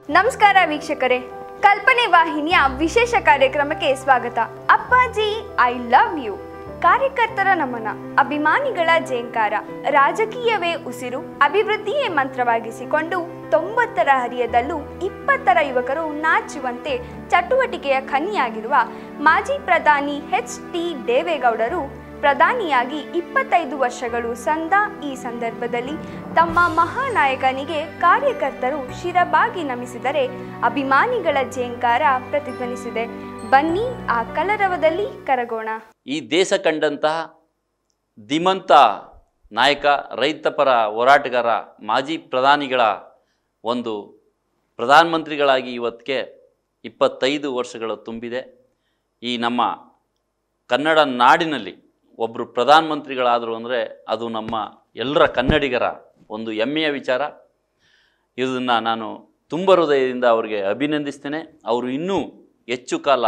ನಮಸ್ಕಾರ ವೀಕ್ಷಕರೇ ಕಲ್ಪನೆ ವಾಹಿನಿಯ ವಿಶೇಷ ಕಾರ್ಯಕ್ರಮಕ್ಕೆ ಸ್ವಾಗತ ಅಪ್ಪಾಜಿ ಐ ಲವ್ ಯು ಕಾರ್ಯಕರ್ತರ ನಮನ ಅಭಿಮಾನಿಗಳ ಜೇಂಕಾರ ರಾಜಕೀಯವೇ ಉಸಿರು ಅಭಿವೃದ್ಧಿಯೇ ಮಂತ್ರವಾಗಿಸಿಕೊಂಡು ತೊಂಬತ್ತರ ಹರಿಯದಲ್ಲೂ ಇಪ್ಪತ್ತರ ಯುವಕರು ನಾಚುವಂತೆ ಚಟುವಟಿಕೆಯ ಖನಿಯಾಗಿರುವ ಮಾಜಿ ಪ್ರಧಾನಿ ಎಚ್ ಟಿ ದೇವೇಗೌಡರು ಪ್ರಧಾನಿಯಾಗಿ ಇಪ್ಪತ್ತೈದು ವರ್ಷಗಳು ಸಂದ ಈ ಸಂದರ್ಭದಲ್ಲಿ ತಮ್ಮ ಮಹಾನಾಯಕನಿಗೆ ಕಾರ್ಯಕರ್ತರು ಶಿರಬಾಗಿ ನಮಿಸಿದರೆ ಅಭಿಮಾನಿಗಳ ಜೇಂಕಾರ ಪ್ರತಿಧ್ವನಿಸಿದೆ ಬನ್ನಿ ಆ ಕಲರವದಲ್ಲಿ ಕರಗೋಣ ಈ ದೇಶ ಕಂಡಂತಹ ಧೀಮಂತ ನಾಯಕ ರೈತಪರ ಹೋರಾಟಗಾರ ಮಾಜಿ ಪ್ರಧಾನಿಗಳ ಒಂದು ಪ್ರಧಾನಮಂತ್ರಿಗಳಾಗಿ ಇವತ್ತಿಗೆ ಇಪ್ಪತ್ತೈದು ವರ್ಷಗಳು ತುಂಬಿದೆ ಈ ನಮ್ಮ ಕನ್ನಡ ನಾಡಿನಲ್ಲಿ ಒಬ್ಬರು ಪ್ರಧಾನಮಂತ್ರಿಗಳಾದರು ಅಂದರೆ ಅದು ನಮ್ಮ ಎಲ್ಲರ ಕನ್ನಡಿಗರ ಒಂದು ಹೆಮ್ಮೆಯ ವಿಚಾರ ಇದನ್ನು ನಾನು ತುಂಬ ಹೃದಯದಿಂದ ಅವರಿಗೆ ಅಭಿನಂದಿಸ್ತೇನೆ ಅವರು ಇನ್ನೂ ಹೆಚ್ಚು ಕಾಲ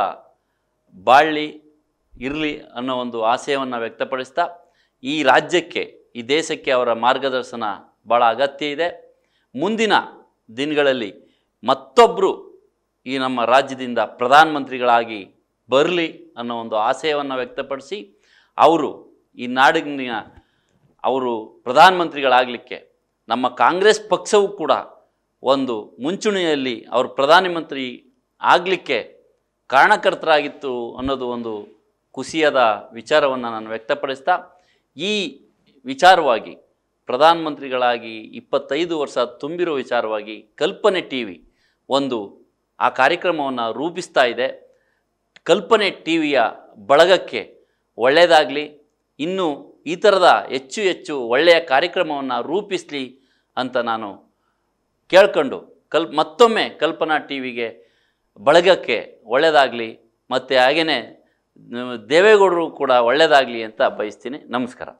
ಬಾಳಲಿ ಇರಲಿ ಅನ್ನೋ ಒಂದು ಆಶಯವನ್ನು ವ್ಯಕ್ತಪಡಿಸ್ತಾ ಈ ರಾಜ್ಯಕ್ಕೆ ಈ ದೇಶಕ್ಕೆ ಅವರ ಮಾರ್ಗದರ್ಶನ ಭಾಳ ಅಗತ್ಯ ಇದೆ ಮುಂದಿನ ದಿನಗಳಲ್ಲಿ ಮತ್ತೊಬ್ಬರು ಈ ನಮ್ಮ ರಾಜ್ಯದಿಂದ ಪ್ರಧಾನಮಂತ್ರಿಗಳಾಗಿ ಬರಲಿ ಅನ್ನೋ ಒಂದು ಆಶಯವನ್ನು ವ್ಯಕ್ತಪಡಿಸಿ ಅವರು ಈ ನಾಡಿನ ಅವರು ಪ್ರಧಾನಮಂತ್ರಿಗಳಾಗಲಿಕ್ಕೆ ನಮ್ಮ ಕಾಂಗ್ರೆಸ್ ಪಕ್ಷವೂ ಕೂಡ ಒಂದು ಮುಂಚೂಣಿಯಲ್ಲಿ ಅವರು ಪ್ರಧಾನಮಂತ್ರಿ ಆಗಲಿಕ್ಕೆ ಕಾರಣಕರ್ತರಾಗಿತ್ತು ಅನ್ನೋದು ಒಂದು ಖುಷಿಯಾದ ವಿಚಾರವನ್ನು ನಾನು ವ್ಯಕ್ತಪಡಿಸ್ತಾ ಈ ವಿಚಾರವಾಗಿ ಪ್ರಧಾನಮಂತ್ರಿಗಳಾಗಿ ಇಪ್ಪತ್ತೈದು ವರ್ಷ ತುಂಬಿರೋ ವಿಚಾರವಾಗಿ ಕಲ್ಪನೆ ಟಿ ವಿ ಒಂದು ಆ ಕಾರ್ಯಕ್ರಮವನ್ನು ರೂಪಿಸ್ತಾ ಇದೆ ಕಲ್ಪನೆ ಟಿ ವಿಯ ಬಳಗಕ್ಕೆ ಒಳ್ಳೆಯದಾಗಲಿ ಇನ್ನು ಈ ಥರದ ಹೆಚ್ಚು ಹೆಚ್ಚು ಒಳ್ಳೆಯ ಕಾರ್ಯಕ್ರಮವನ್ನು ರೂಪಿಸಲಿ ಅಂತ ನಾನು ಕೇಳ್ಕೊಂಡು ಕಲ್ ಮತ್ತೊಮ್ಮೆ ಕಲ್ಪನಾ ಟಿ ವಿಗೆ ಬಳಗಕ್ಕೆ ಒಳ್ಳೆಯದಾಗಲಿ ಮತ್ತು ಹಾಗೆಯೇ ದೇವೇಗೌಡರು ಕೂಡ ಒಳ್ಳೆಯದಾಗಲಿ ಅಂತ ಬಯಸ್ತೀನಿ ನಮಸ್ಕಾರ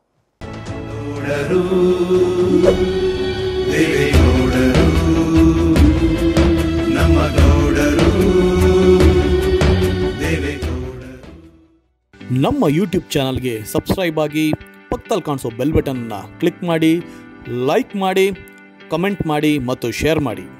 ಗೌಡರು ದೇವೇಗೌಡರು ನಮ್ಮ ಗೌಡರು ದೇವೇಗೌಡರು ನಮ್ಮ ಯೂಟ್ಯೂಬ್ ಚಾನಲ್ಗೆ ಸಬ್ಸ್ಕ್ರೈಬ್ ಆಗಿ ಪಕ್ಕದಲ್ಲಿ ಕಾಣಿಸೋ ಬೆಲ್ ಬಟನ್ನ ಕ್ಲಿಕ್ ಮಾಡಿ ಲೈಕ್ ಮಾಡಿ ಕಮೆಂಟ್ ಮಾಡಿ ಮತ್ತು ಶೇರ್ ಮಾಡಿ